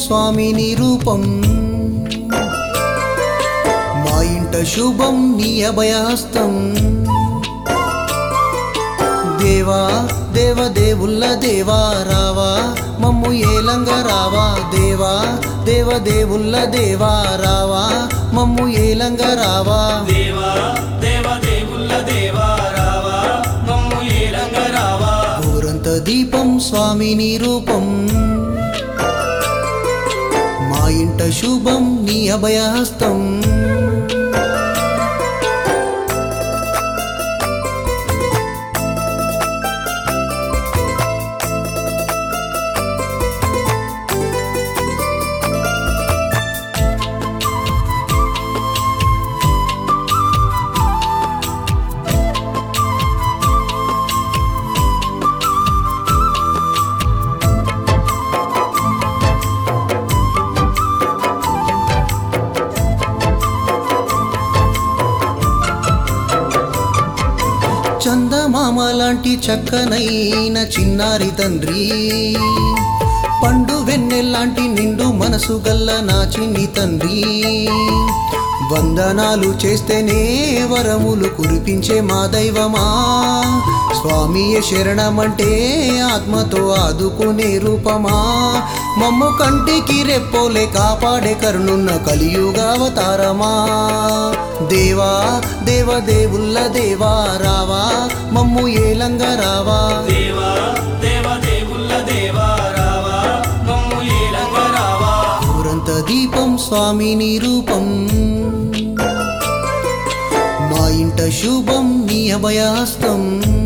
స్వామి నీ రూపం మా ఇంట శుభం నీ అభయాస్తం దేవా దేవ దేవుళ్ళ దేవా రావా మమ్ము ఏలంగ రావా దేవా దేవ దేవుళ్ళ దేవా రావా మమ్ము ఏలంగ రావా దేవా దేవ దేవుళ్ళ దేవా రావా మమ్ము ఏలంగ రావా ఊరంత దీపం స్వామి నీ రూపం మా ఇంట శుభం నీ అభయహస్తం చందమామ లాంటి చక్కనైన చిన్నారి తండ్రి పండు వెన్నెల్లాంటి నిండు మనసు గల్ల నా చిన్ని తండ్రి వందనాలు చేస్తేనే వరములు కురిపించే మా దైవమా స్వామియే శరణమంటే ఆత్మతో ఆదుకునే రూపమా మమ్ము కంటికి రెప్పోలే కాపాడే కరుణున్న కలియుగావతారమా దేవా దేవ దేవుళ్ళ దేవా రావా మమ్ము ఏలంగ రావా దేవా దేవ దేవుళ్ళ దేవా రావా మమ్ము ఏలంగ రావా ఊరంత దీపం స్వామి నీ రూపం మా ఇంట శుభం నీ అభయాస్తం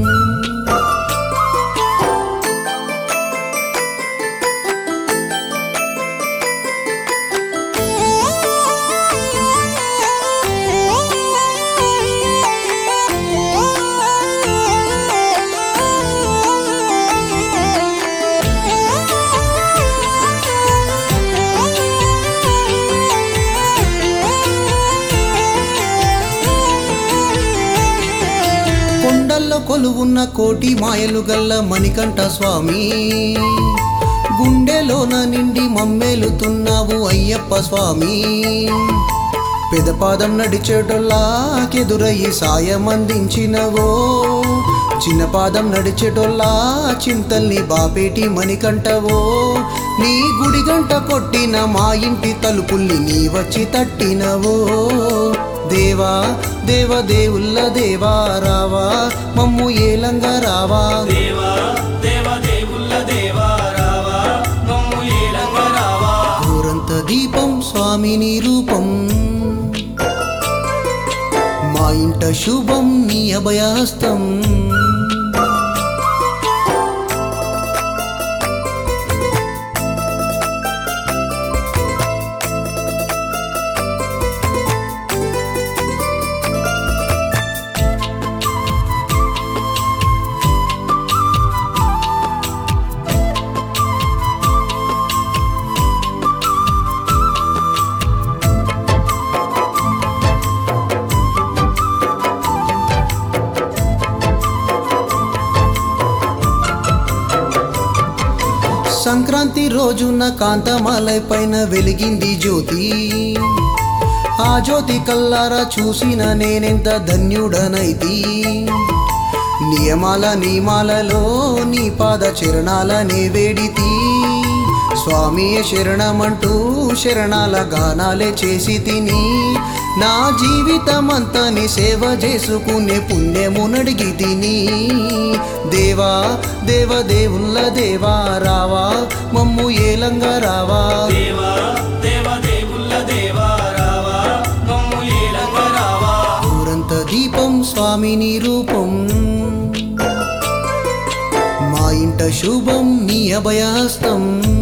కొండల్లో కొలువున్న కోటి మాయలు గల్ల మణికంఠ స్వామి గుండెలోన నిండి మమ్మేలుతున్నావు అయ్యప్ప స్వామి పెదపాదం నడిచేటోళ్ళకెదురయ్యి సాయం అందించినవో చిన్న పాదం నడిచేటోళ్ళ చింతల్ని బాపేటి మణికంఠవో నీ గుడి గంట కొట్టిన మా ఇంటి తలుపుల్ని నీ వచ్చి తట్టినవో దేవా దేవ దేవుళ్ళ దేవా రావా మమ్ము ఏలంగ రావా దేవా దేవ దేవుళ్ళ దేవా రావా మమ్ము ఏలంగ రావా ఊరంత దీపం స్వామి నీ రూపం మా ఇంట శుభం నీ అభయాస్తం సంక్రాంతి రోజున కాంతమాలై పైన వెలిగింది జ్యోతి ఆ జ్యోతి కల్లారా చూసిన నేనెంత ధన్యుడనైతి నియమాల నియమాలలో నీ పాద చరణాలనే వేడితి స్వామియ శరణమంటూ శరణాల గానాలే చేసి తిని నా జీవితమంతా నీ సేవ చేసుకునే పుణ్యము నడిగి తిని దేవా దేవ దేవుళ్ళ దేవా రావా మమ్ము ఏలంగ రావా దేవా దేవ దేవుళ్ళ దేవా రావా మమ్ము ఏలంగ రావా ఊరంత దీపం స్వామి నీ రూపం మా ఇంట శుభం నీ అభయాస్తం